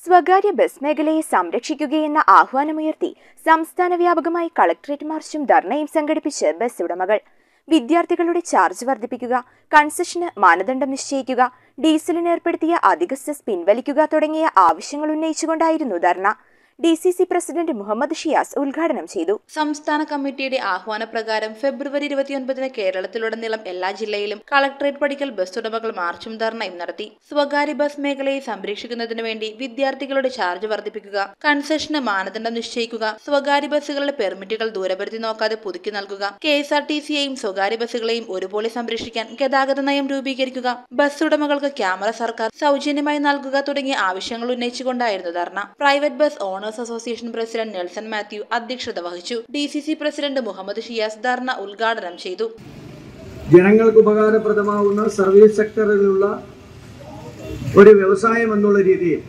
സ്വകാര്യ ബസ് മേഖലയെ സംരക്ഷിക്കുകയെന്ന ആഹ്വാനമുയർത്തി സംസ്ഥാന വ്യാപകമായി കളക്ടറേറ്റ് മാർച്ചും ധർണയും സംഘടിപ്പിച്ച് ബസ് ഉടമകൾ വിദ്യാർത്ഥികളുടെ ചാർജ് വർദ്ധിപ്പിക്കുക കൺസെഷന് മാനദണ്ഡം നിശ്ചയിക്കുക ഡീസലിന് ഏർപ്പെടുത്തിയ അധിക സെസ് പിൻവലിക്കുക തുടങ്ങിയ ആവശ്യങ്ങൾ ഉന്നയിച്ചുകൊണ്ടായിരുന്നു ധർണ D C C president Muhammad Shiyas ഉദ്ഘാടനം ചെയ്തു സംസ്ഥാന കമ്മിറ്റിയുടെ ആഹ്വാനപ്രകാരം ഫെബ്രുവരി ഇരുപത്തിയൊൻപതിന് കേരളത്തിലുടനീളം എല്ലാ ജില്ലയിലും കളക്ടറേറ്റ് പടിക്കൽ ബസ് ഉടമകൾ മാർച്ചും ധർണയും നടത്തി സ്വകാര്യ ബസ് മേഖലയെ സംരക്ഷിക്കുന്നതിനു വേണ്ടി വിദ്യാർത്ഥികളുടെ ചാർജ് വർദ്ധിപ്പിക്കുക കൺസെഷന് മാനദണ്ഡം നിശ്ചയിക്കുക സ്വകാര്യ ബസ്സുകളുടെ പെർമിറ്റുകൾ ദൂരപരിധി നോക്കാതെ പുതുക്കി നൽകുക കെ എസ് ആർ ടി സിയെയും സ്വകാര്യ ബസ്സുകളെയും ഒരുപോലെ സംരക്ഷിക്കാൻ ഗതാഗത നയം രൂപീകരിക്കുക ബസ് ഉടമകൾക്ക് ക്യാമറ സർക്കാർ സൗജന്യമായി നൽകുക തുടങ്ങിയ ആവശ്യങ്ങൾ ഉന്നയിച്ചുകൊണ്ടായിരുന്നു ധർണ private bus owners association president Nelson Mathew അധ്യക്ഷത വഹിച്ചു D C C president Muhammad Shiyas ധർണ ഉദ്ഘാടനം ചെയ്തു ജനങ്ങൾക്ക് ഉപകാരപ്രദമാവുന്ന സർവീസ് സെക്ടറിലുള്ള ഒരു വ്യവസായം എന്നുള്ള രീതിയിൽ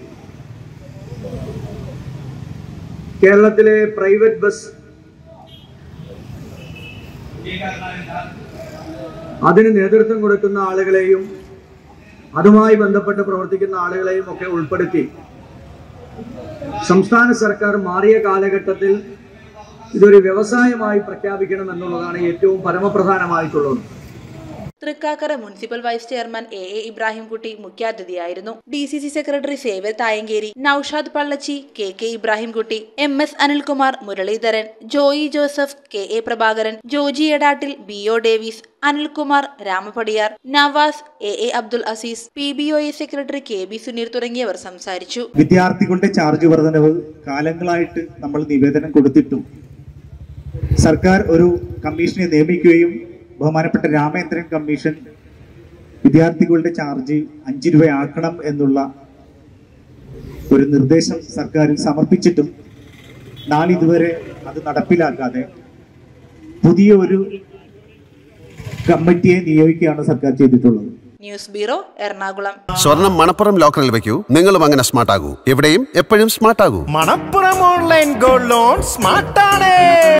കേരളത്തിലെ പ്രൈവറ്റ് ബസ് അതിന് നേതൃത്വം കൊടുക്കുന്ന ആളുകളെയും അതുമായി ബന്ധപ്പെട്ട് പ്രവർത്തിക്കുന്ന ആളുകളെയും ഒക്കെ ഉൾപ്പെടുത്തി സംസ്ഥാന സർക്കാർ മാറിയ കാലഘട്ടത്തിൽ ഇതൊരു വ്യവസായമായി പ്രഖ്യാപിക്കണം എന്നുള്ളതാണ് ഏറ്റവും പരമപ്രധാനമായിട്ടുള്ളത് Thrikkakara municipal vice chairman A A Ibrahimkutty മുഖ്യാതിഥിയായിരുന്നു D C C secretary Xavier Thayankery Noushad Pallachi K K Ibrahimkutty M S Anilkumar Muraleedharan Joy Joseph K A Prabhakaran Joji Edattil B O Davis Anilkumar Ramapadiyar Navas A A Abdul Azeez P B O A secretary K B Suneer തുടങ്ങിയവർ സംസാരിച്ചു വിദ്യാർത്ഥികളുടെ ചാർജ് വർധനവ് കാലങ്ങളായിട്ട് നമ്മൾ നിവേദനം കൊടുത്തിട്ടും സർക്കാർ ഒരു കമ്മീഷനെ നിയമിക്കുകയും ബഹുമാനപ്പെട്ട രാമേന്ദ്രൻ കമ്മീഷൻ വിദ്യാർത്ഥികളുടെ ചാർജ് അഞ്ച് രൂപയാക്കണം എന്നുള്ള ഒരു നിർദ്ദേശം സർക്കാരിൽ സമർപ്പിച്ചിട്ടും നാളിതുവരെ അത് നടപ്പിലാക്കാതെ പുതിയ ഒരു കമ്മിറ്റിയെ നിയോഗിക്കുകയാണ് സർക്കാർ ചെയ്തിട്ടുള്ളത് ന്യൂസ് ബ്യൂറോ എറണാകുളം സ്വർണം മണപ്പുറം ലോക്കറിൽ വെക്കൂ നിങ്ങളും അങ്ങനെ സ്മാർട്ട് ആകൂ എവിടെയും എപ്പോഴും സ്മാർട്ട് ആകൂ മണപ്പുറം ഓൺലൈൻ ഗോൾഡ് ലോൺ സ്മാർട്ടാണ്